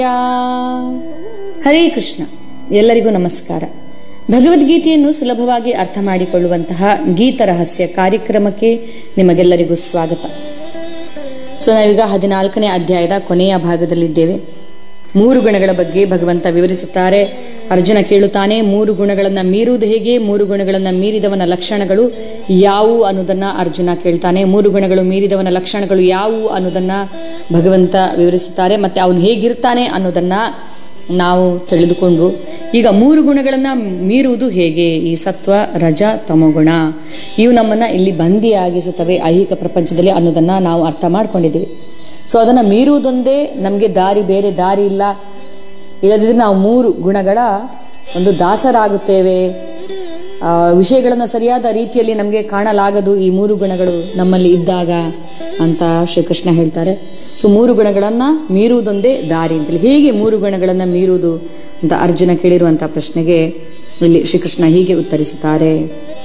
ಹರೇ ಕೃಷ್ಣ ಎಲ್ಲರಿಗೂ ನಮಸ್ಕಾರ ಭಗವದ್ಗೀತೆಯನ್ನು ಸುಲಭವಾಗಿ ಅರ್ಥ ಮಾಡಿಕೊಳ್ಳುವಂತಹ ಗೀತ ರಹಸ್ಯ ಕಾರ್ಯಕ್ರಮಕ್ಕೆ ನಿಮಗೆಲ್ಲರಿಗೂ ಸ್ವಾಗತ ಸೊ ನಾವೀಗ ಹದಿನಾಲ್ಕನೇ ಅಧ್ಯಾಯದ ಕೊನೆಯ ಭಾಗದಲ್ಲಿದ್ದೇವೆ ಮೂರು ಗುಣಗಳ ಬಗ್ಗೆ ಭಗವಂತ ವಿವರಿಸುತ್ತಾರೆ ಅರ್ಜುನ ಕೇಳುತ್ತಾನೆ ಮೂರು ಗುಣಗಳನ್ನು ಮೀರುವುದು ಹೇಗೆ ಮೂರು ಗುಣಗಳನ್ನು ಮೀರಿದವನ ಲಕ್ಷಣಗಳು ಯಾವುವು ಅನ್ನೋದನ್ನ ಅರ್ಜುನ ಕೇಳ್ತಾನೆ ಮೂರು ಗುಣಗಳು ಮೀರಿದವನ ಲಕ್ಷಣಗಳು ಯಾವುವು ಅನ್ನೋದನ್ನ ಭಗವಂತ ವಿವರಿಸುತ್ತಾರೆ ಮತ್ತೆ ಅವನು ಹೇಗಿರ್ತಾನೆ ಅನ್ನೋದನ್ನ ನಾವು ತಿಳಿದುಕೊಂಡು ಈಗ ಮೂರು ಗುಣಗಳನ್ನು ಮೀರುವುದು ಹೇಗೆ ಈ ಸತ್ವ ರಜ ತಮೋಗುಣ ಇವು ನಮ್ಮನ್ನು ಇಲ್ಲಿ ಬಂದಿಯಾಗಿಸುತ್ತವೆ ಐಹಿಕ ಪ್ರಪಂಚದಲ್ಲಿ ಅನ್ನೋದನ್ನು ನಾವು ಅರ್ಥ ಮಾಡ್ಕೊಂಡಿದ್ದೀವಿ ಸೊ ಅದನ್ನು ಮೀರುವುದೊಂದೇ ನಮಗೆ ದಾರಿ ಬೇರೆ ದಾರಿ ಇಲ್ಲ ಇಲ್ಲದಿದ್ದರೆ ನಾವು ಮೂರು ಗುಣಗಳ ಒಂದು ದಾಸರಾಗುತ್ತೇವೆ ವಿಷಯಗಳನ್ನು ಸರಿಯಾದ ರೀತಿಯಲ್ಲಿ ನಮಗೆ ಕಾಣಲಾಗದು ಈ ಮೂರು ಗುಣಗಳು ನಮ್ಮಲ್ಲಿ ಇದ್ದಾಗ ಅಂತ ಶ್ರೀಕೃಷ್ಣ ಹೇಳ್ತಾರೆ ಸೊ ಮೂರು ಗುಣಗಳನ್ನು ಮೀರುವುದೊಂದೇ ದಾರಿ ಅಂತೇಳಿ ಹೇಗೆ ಮೂರು ಗುಣಗಳನ್ನು ಮೀರುವುದು ಅಂತ ಅರ್ಜುನ ಕೇಳಿರುವಂಥ ಪ್ರಶ್ನೆಗೆ ಇಲ್ಲಿ ಶ್ರೀಕೃಷ್ಣ ಹೀಗೆ ಉತ್ತರಿಸುತ್ತಾರೆ